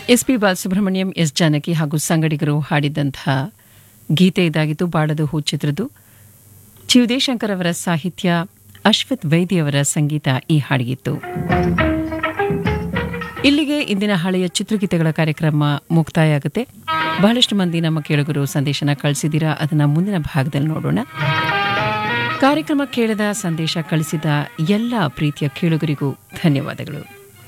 S P Balasubrahmanyam S Janaki ಹಾಗೂ ಸಂಗಡಿಗರು ಹಾಡಿದಂತಹ ಗೀತೆ ಇದಾಗಿದ್ದು ಬಾಡದು ಹೂ ಚಿತ್ರದ್ದು ಚಿವುದೇಶಂಕರ್ ಅವರ ಸಾಹಿತ್ಯ ಅಶ್ವಥ್ ವೈದ್ಯವರ ಸಂಗೀತ ಈ ಹಾಡಿಗಿತ್ತು ಇಲ್ಲಿಗೆ ಇಂದಿನ ಹಳೆಯ ಚಿತ್ರಗೀತೆಗಳ ಕಾರ್ಯಕ್ರಮ ಮುಕ್ತಾಯ ಆಗುತ್ತೆ ಬಹಳಷ್ಟು ಮಂದಿ ನಮ್ಮ ಕೇಳುಗರು ಸಂದೇಶನ ಕಳಿಸಿದ್ದೀರಾ ಅದನ್ನ ಮುಂದಿನ ಭಾಗದಲ್ಲಿ ನೋಡೋಣ ಕಾರ್ಯಕ್ರಮ ಕೇಳಿದ ಸಂದೇಶ ಕಳಿಸಿದ ಎಲ್ಲ ಪ್ರೀತಿಯ ಕೇಳುಗರಿಗೂ ಧನ್ಯವಾದಗಳು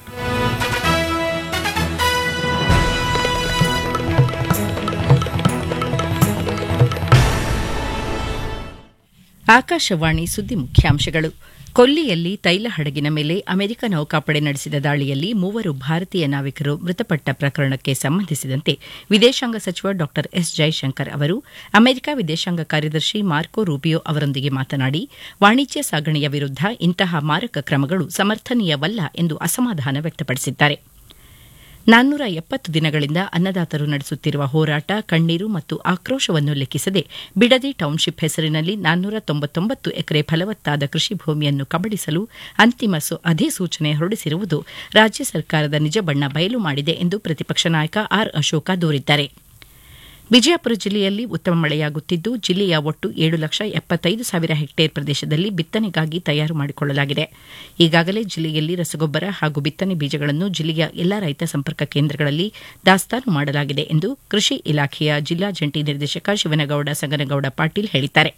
ಆಕಾಶವಾಣಿ ಸುದ್ದಿ ಮುಖ್ಯಾಂಶಗಳು ಕೊಲ್ಲಿಯಲ್ಲಿ ತೈಲ ಹಡಗಿನ ಮೇಲೆ ಅಮೆರಿಕ ನೌಕಾಪಡೆ ನಡೆಸಿದ ದಾಳಿಯಲ್ಲಿ ಮೂವರು ಭಾರತೀಯ ನಾವಿಕರು ಮೃತಪಟ್ಟ ಪ್ರಕರಣಕ್ಕೆ ಸಂಬಂಧಿಸಿದಂತೆ ವಿದೇಶಾಂಗ ಸಚಿವ ಡಾ ಎಸ್ ಜೈಶಂಕರ್ ಅವರು ಅಮೆರಿಕ ವಿದೇಶಾಂಗ ಕಾರ್ಯದರ್ಶಿ ಮಾರ್ಕೋ ರೂಬಿಯೋ ಅವರೊಂದಿಗೆ ಮಾತನಾಡಿ ವಾಣಿಜ್ಯ ಸಾಗಣೆಯ ವಿರುದ್ಧ ಇಂತಹ ಮಾರಕ ಕ್ರಮಗಳು ಸಮರ್ಥನೀಯವಲ್ಲ ಎಂದು ಅಸಮಾಧಾನ ವ್ಯಕ್ತಪಡಿಸಿದ್ದಾರೆ ನಾನ್ನೂರ ಎಪ್ಪತ್ತು ದಿನಗಳಿಂದ ಅನ್ನದಾತರು ನಡೆಸುತ್ತಿರುವ ಹೋರಾಟ ಕಣ್ಣೀರು ಮತ್ತು ಆಕ್ರೋಶವನ್ನು ಲೆಕ್ಕಿಸದೆ ಬಿಡದಿ ಟೌನ್ಶಿಪ್ ಹೆಸರಿನಲ್ಲಿ ನಾನ್ನೂರ ತೊಂಬತ್ತೊಂಬತ್ತು ಎಕರೆ ಫಲವತ್ತಾದ ಕೃಷಿ ಭೂಮಿಯನ್ನು ಕಬಳಿಸಲು ಅಂತಿಮ ಅಧಿಸೂಚನೆ ಹೊರಡಿಸಿರುವುದು ರಾಜ್ಯ ಸರ್ಕಾರದ ನಿಜ ಬಣ್ಣ ಬಯಲು ಮಾಡಿದೆ ಎಂದು ಪ್ರತಿಪಕ್ಷ ನಾಯಕ ಆರ್ ಅಶೋಕ ದೂರಿದ್ದಾರೆ ವಿಜಯಪುರ ಜಿಲ್ಲೆಯಲ್ಲಿ ಉತ್ತಮ ಮಳೆಯಾಗುತ್ತಿದ್ದು ಜಿಲ್ಲೆಯ ಒಟ್ಟು ಏಳು ಲಕ್ಷ ಎಪ್ಪತ್ತೈದು ಸಾವಿರ ಹೆಕ್ಟೇರ್ ಪ್ರದೇಶದಲ್ಲಿ ಬಿತ್ತನೆಗಾಗಿ ತಯಾರು ಮಾಡಿಕೊಳ್ಳಲಾಗಿದೆ ಈಗಾಗಲೇ ಜಿಲ್ಲೆಯಲ್ಲಿ ರಸಗೊಬ್ಬರ ಹಾಗೂ ಬಿತ್ತನೆ ಬೀಜಗಳನ್ನು ಜಿಲ್ಲೆಯ ಎಲ್ಲಾ ರೈತ ಸಂಪರ್ಕ ಕೇಂದ್ರಗಳಲ್ಲಿ ದಾಸ್ತಾನು ಮಾಡಲಾಗಿದೆ ಎಂದು ಕೃಷಿ ಇಲಾಖೆಯ ಜಿಲ್ಲಾ ಜಂಟಿ ನಿರ್ದೇಶಕ ಶಿವನಗೌಡ ಸಂಗನಗೌಡ ಪಾಟೀಲ್ ಹೇಳಿದ್ದಾರೆ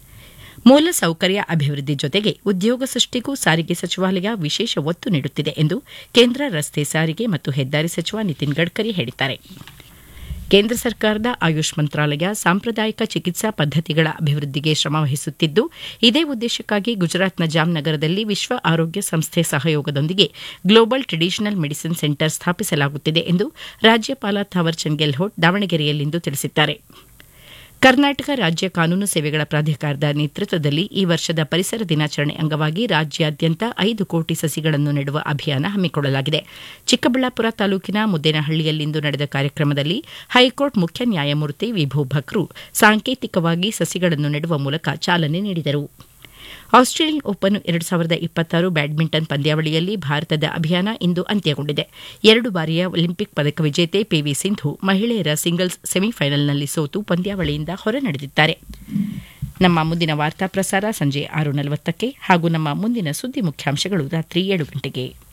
ಮೂಲ ಸೌಕರ್ಯ ಅಭಿವೃದ್ಧಿ ಜೊತೆಗೆ ಉದ್ಯೋಗ ಸೃಷ್ಟಿಗೂ ಸಾರಿಗೆ ಸಚಿವಾಲಯ ವಿಶೇಷ ಒತ್ತು ನೀಡುತ್ತಿದೆ ಎಂದು ಕೇಂದ್ರ ರಸ್ತೆ ಸಾರಿಗೆ ಮತ್ತು ಹೆದ್ದಾರಿ ಸಚಿವ ನಿತಿನ್ ಗಡ್ಕರಿ ಹೇಳಿದ್ದಾರೆ ಕೇಂದ್ರ ಸರ್ಕಾರದ ಆಯುಷ್ ಮಂತ್ರಾಲಯ ಸಾಂಪ್ರದಾಯಿಕ ಚಿಕಿತ್ಸಾ ಪದ್ದತಿಗಳ ಅಭಿವೃದ್ಧಿಗೆ ಶ್ರಮವಹಿಸುತ್ತಿದ್ದು ಇದೇ ಉದ್ದೇಶಕ್ಕಾಗಿ ಗುಜರಾತ್ನ ಜಾಮ್ನಗರದಲ್ಲಿ ವಿಶ್ವ ಆರೋಗ್ಯ ಸಂಸ್ಥೆ ಸಹಯೋಗದೊಂದಿಗೆ ಗ್ಲೋಬಲ್ ಟ್ರೆಡಿಷನಲ್ ಮೆಡಿಸಿನ್ ಸೆಂಟರ್ ಸ್ಥಾಪಿಸಲಾಗುತ್ತಿದೆ ಎಂದು ರಾಜ್ಯಪಾಲ ಥಾವರ್ಚಂದ್ ಗೆಹ್ಲೋಟ್ ದಾವಣಗೆರೆಯಲ್ಲಿಂದು ತಿಳಿಸಿದ್ದಾರೆ ಕರ್ನಾಟಕ ರಾಜ್ಯ ಕಾನೂನು ಸೇವೆಗಳ ಪ್ರಾಧಿಕಾರದ ನೇತೃತ್ವದಲ್ಲಿ ಈ ವರ್ಷದ ಪರಿಸರ ದಿನಾಚರಣೆ ಅಂಗವಾಗಿ ರಾಜ್ಯಾದ್ಯಂತ ಐದು ಕೋಟಿ ಸಸಿಗಳನ್ನು ನೆಡುವ ಅಭಿಯಾನ ಹಮ್ಮಿಕೊಳ್ಳಲಾಗಿದೆ ಚಿಕ್ಕಬಳ್ಳಾಪುರ ತಾಲೂಕಿನ ಮುದ್ದೇನಹಳ್ಳಿಯಲ್ಲಿಂದು ನಡೆದ ಕಾರ್ಯಕ್ರಮದಲ್ಲಿ ಹೈಕೋರ್ಟ್ ಮುಖ್ಯ ನ್ಯಾಯಮೂರ್ತಿ ವಿಭು ಭಕ್ರು ಸಾಂಕೇತಿಕವಾಗಿ ಸಸಿಗಳನ್ನು ನೆಡುವ ಮೂಲಕ ಚಾಲನೆ ನೀಡಿದರು ಆಸ್ಟ್ರೇಲಿಯನ್ ಓಪನ್ ಎರಡು ಸಾವಿರದ ಇಪ್ಪತ್ತಾರು ಬ್ಯಾಡ್ಮಿಂಟನ್ ಪಂದ್ಯಾವಳಿಯಲ್ಲಿ ಭಾರತದ ಅಭಿಯಾನ ಇಂದು ಅಂತ್ಯಗೊಂಡಿದೆ ಎರಡು ಬಾರಿಯ ಒಲಿಂಪಿಕ್ ಪದಕ ವಿಜೇತೆ ಪಿವಿ ಸಿಂಧು ಮಹಿಳೆಯರ ಸಿಂಗಲ್ಸ್ ಸೆಮಿಫೈನಲ್ನಲ್ಲಿ ಸೋತು ಪಂದ್ಯಾವಳಿಯಿಂದ ಹೊರನಡೆದಿದ್ದಾರೆ ನಮ್ಮ ಮುಂದಿನ ವಾರ್ತಾ ಪ್ರಸಾರ ಸಂಜೆ ಆರು ನಲವತ್ತಕ್ಕೆ ಹಾಗೂ ನಮ್ಮ ಮುಂದಿನ ಸುದ್ದಿ ಮುಖ್ಯಾಂಶಗಳು ರಾತ್ರಿ ಏಳು ಗಂಟೆಗೆ